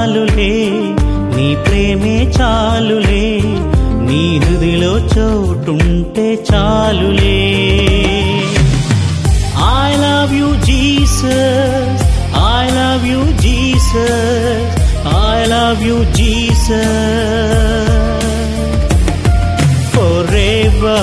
చాలులే నీ ప్రేమే చాలులే నీ హృదిలో చోటుంటే చాలులే I love you, Jesus. I love you, Jesus. I love you, Jesus. Forever.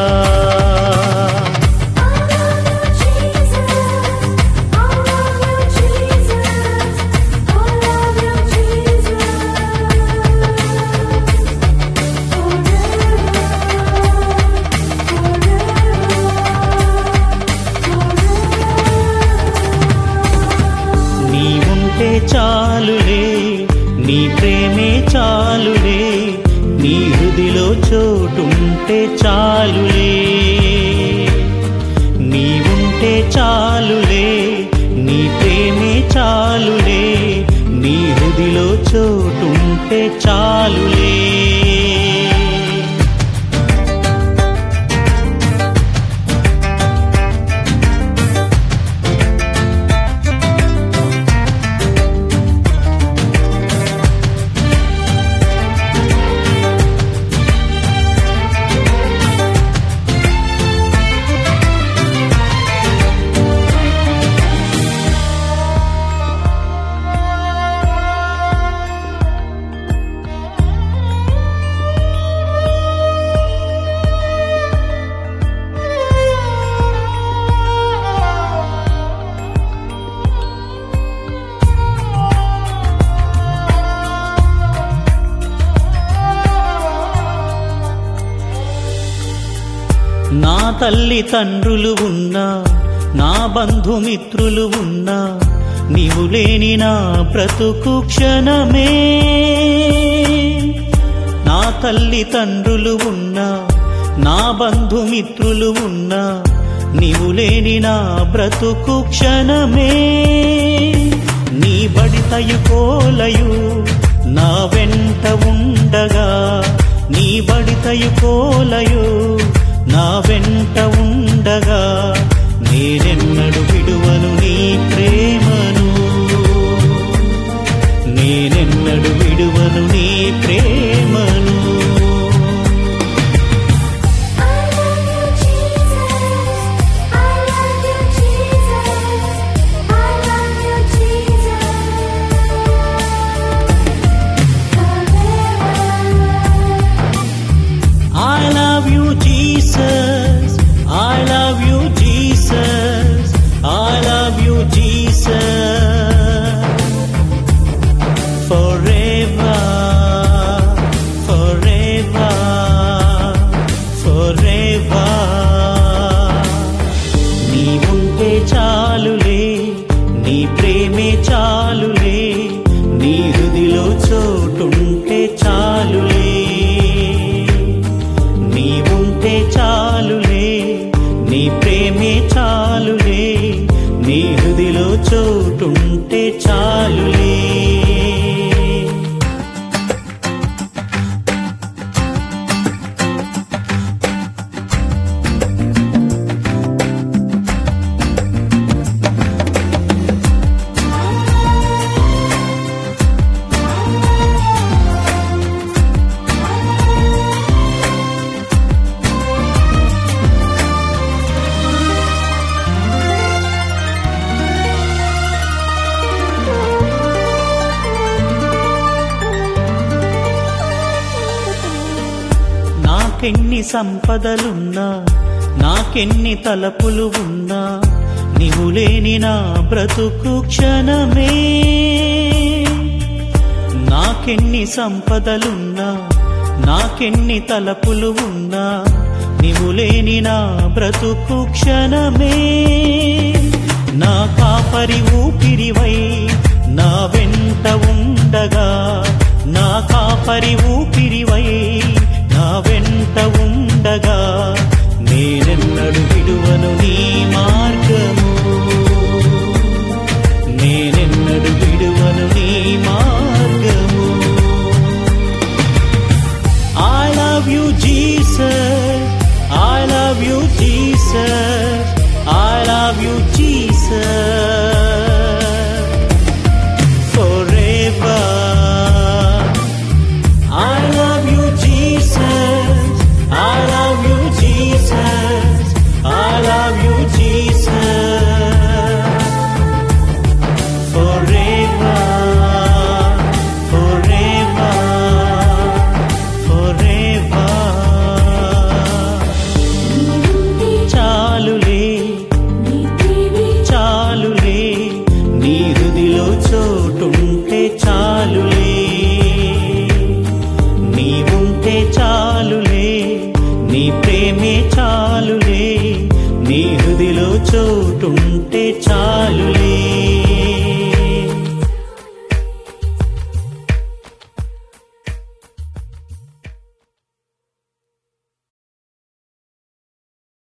నీ ఉంటే చాలులే నీ ప్రేమే చాలులే నీ హృదిలో చోటుంటే చాలులే నీ ఉంటే చాలులే నీ ప్రేమే చాలులే నీ హృదిలో చోటుంటే చాలులే నా తల్లి తండ్రులు ఉన్నా నా బంధుమిత్రులు ఉన్నా నీవు లేని నా బ్రతుకు క్షణమే నా తల్లి తండ్రులు ఉన్నా నా బంధుమిత్రులు ఉన్నా నీవు లేని నా బ్రతుకు క్షణమే నీ బడితయు కోలయు నా వెంట ఉండగా నీ బడితయు కోలయు నా వెంట ఉండగా నేనెన్నడు విడువను నీ ప్రేమను నేనెన్నడు విడువను నీ ప్రేమను I love you, Jesus. I love you, Jesus. I love you, Jesus. Forever, forever, forever. నీ ఉంటే చాలులే నీ ప్రేమే చాలులే నీ హృదిలో చోటుంటే చాలులే నీ ఉంటే చాలులే నీ ప్రేమే చాలులే నీ హృదిలో చోటుంటే చాలులే నాకెన్ని సంపదలున్నా నాకెన్ని తలపులు ఉన్నా నీవు లేని నా బ్రతుకు క్షణమే నాకెన్ని సంపదలున్నా నాకెన్ని తలపులు ఉన్నా నీవు లేని నా బ్రతుకు క్షణమే నా కాపరి ఊపిరివై నా వెంట ఉండగా నా కాపరి ఊపిరివై నా వెంట ఉండగా నేనెన్నడు విడువను నీ మార్గము నేనెన్నడు విడువను నీ మార్గము I love you, Jesus. I love you, Jesus. I love you, Jesus. Forever. చోటుంటే చాలులే